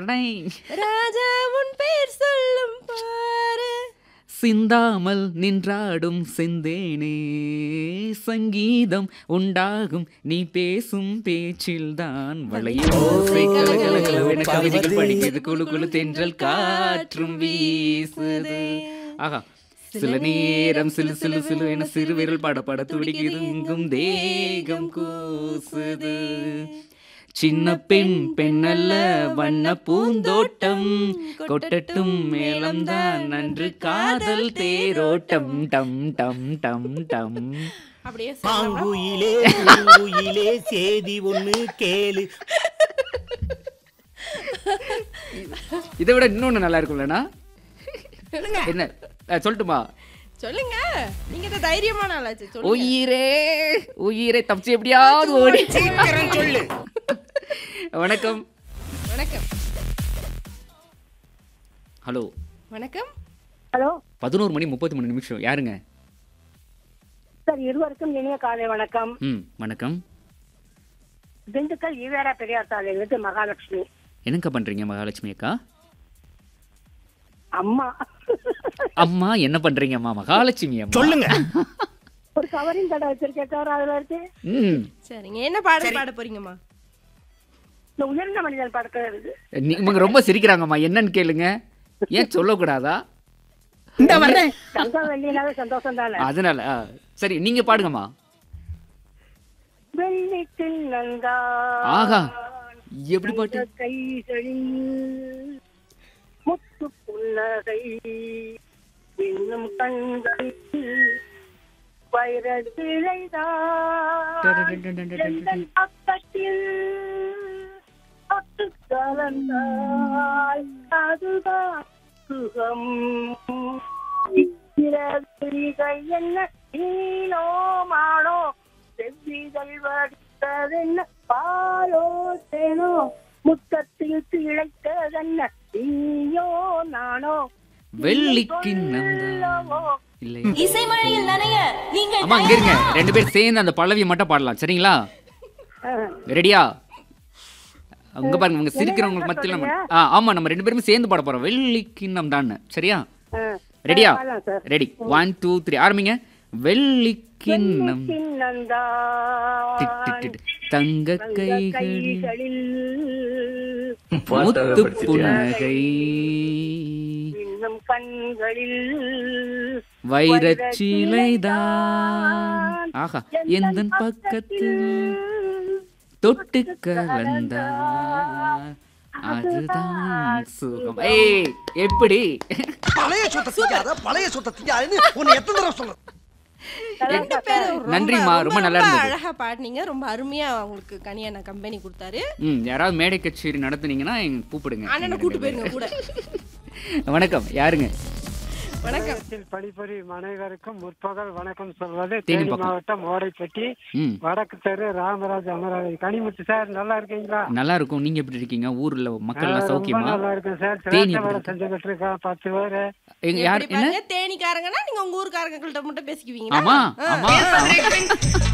டடடடடடை. ராஜா உன் பேர் சொல்லும் பாரு சிந்தாமல் நின்றாடும் செந்தேனே சங்கீதம் உண்டாகும் நீ பேசும் பேச்சில்தான் வளையும் ஓசை கலகலகலவென கவிதைகள் படிக்கிறது குழு குழு தென்றல் காற்றும் வீசுது ஆஹா சில நேரம் சிலு சிலு சிலு என சிறு விரல் பட பட துடிக்குது இங்கும் தேகம் கூசுது சின்ன பெண் பெண்ணல்ல வண்ண பூந்தோட்டம் கொட்டட்டும் மேளம்தான் நன்று காதல் தேரோட்டம் டம் டம் டம் டம் அப்படியே சொல்லலாமா? மாங்குயிலே பூங்குயிலே சேதி ஒண்ணு கேளு இதை விட இன்னொன்னு நல்லா இருக்கும்லண்ணா என்ன அஹ், சொல்லட்டுமா சொல்லுங்க நீங்க தான் தைரியமான ஆளாச்சு சொல்லுங்க உயிரே உயிரே தப்பிச்சு எப்படியாவது ஓடி சீக்கிரம் சொல்லு வணக்கம் வணக்கம் ஹலோ வணக்கம் ஹலோ பதினோரு மணி முப்பத்தி மூணு நிமிஷம் யாருங்க சார் இருவருக்கும் இனிய காலை வணக்கம் ம் வணக்கம் திண்டுக்கல் ஈவேரா பெரியார் சாலையிலிருந்து மகாலட்சுமி என்னக்கா பண்றீங்க மகாலட்சுமி அக்கா அம்மா அம்மா என்ன பண்றீங்க அம்மா மகாலட்சுமி அம்மா சொல்லுங்க ஒரு கவரிங் கடை வச்சிருக்கேன் சார் அதுல இருக்கு ம் சரிங்க என்ன பாடல் பாட போறீங்கம்மா இந்த உயர்ந்த மனிதன் படத்துல இருக்கு நீ- இவங்க ரொம்ப சிரிக்கிறாங்கம்மா என்னன்னு கேளுங்க ஏன் சொல்லக்கூடாதா இந்த வர்றேன் தங்கம் வெள்ளினாவே சந்தோஷம் தானே அதனால ஆ, சரி நீங்க பாடுங்கம்மா வெள்ளி கிண்ணங்கா ஆகா எப்படி பாட்டு கைகளில் முத்து புன்னகை இன்னும் கண்களில் வைரத்திழைதான் பக்கத்தில் தொட்டு கலந்தாய் அதுதான் சுகம் சிறகுகள் என்ன நீனோ மானோ செவ்விகள் வடித்ததென்ன பாலோ தேனோ முத்தத்தில் திளைத்ததென்ன நீயோ நானோ வெள்ளிக்கிண்ணம் சொல்லவோ இல்லை இசைமழையில் நனைய நீங்கள் அம்மா இங்க இருங்க ரெண்டு பேரும் சேர்ந்து அந்த பல்லவியை மட்டும் பாடலாம் சரிங்களா ரெடியா அங்க பாருங்க உங்க சிரிக்கிறவங்களுக்கு மத்தியில் நம்ம ஆ ஆமா நம்ம ரெண்டு பேருமே சேர்ந்து பாட போறோம் வெள்ளிக்கிண்ணம் தான் சரியா ரெடியா பாடலாம் sir. Ready one two three ஆரம்பிங்க வெள்ளிக்கிண்ணம் டிட், கிண்ணந்தான் டிட், டிட். தங்க கைகளில் கைகளில் முத்து புன்னகை இன்னும் கண்களில் வைரச்சிலைதான் ஆஹா எந்த பக்கத்தில் தொட்டு கலந்தார் அதுதான் சுகம் ஏய் எப்படி பழைய சொத்தை திங்காத பழைய சொத்தை திங்காதுன்னு உன்னை எத்தனை தடவை சொல்றது ரெண்டு பேரும் ரொம்ப- நன்றிம்மா, ரொம்ப நல்லா ரொம்ப இருந்தது. அழகா பாடினீங்க ரொம்ப அருமையா உங்களுக்கு கனியான கம்பெனி கொடுத்தாரு ம் யாராவது மேடை கச்சேரி நடத்துனீங்கன்னா எங்க கூப்பிடுங்க அண்ணனை கூட்டு போயிருங்க கூட வணக்கம் யாருங்க வணக்கம் தமிழகத்தில் பணிபுரியும் அனைவருக்கும் முற்பகல் வணக்கம் சொல்வது தேனி தேனி பக்கம். மாவட்டம் ஓடைப்பட்டி ம் வடக்கு தெரு ராமராஜ் அமராவதி கனிமுத்து சார் நல்லா இருக்கீங்களா நல்லா இருக்கும் நீங்க எப்படி இருக்கீங்க ஊர்ல மக்கள் எல்லாம் ரொம்ப சௌக்கியமா நல்லா இருக்கேன் சார் தேனி திராட்சை எப்படி வேலை செஞ்சுக்கிட்டு இருக்கேன் பத்து பேரு எங்க யார் எப்படி என்ன பாருங்க தேனிக்காரங்கன்னா நீங்க உங்க ஊர்க்காரங்கள்ட்ட மட்டும் பேசிக்குவீங்களா ஆமா ஆமா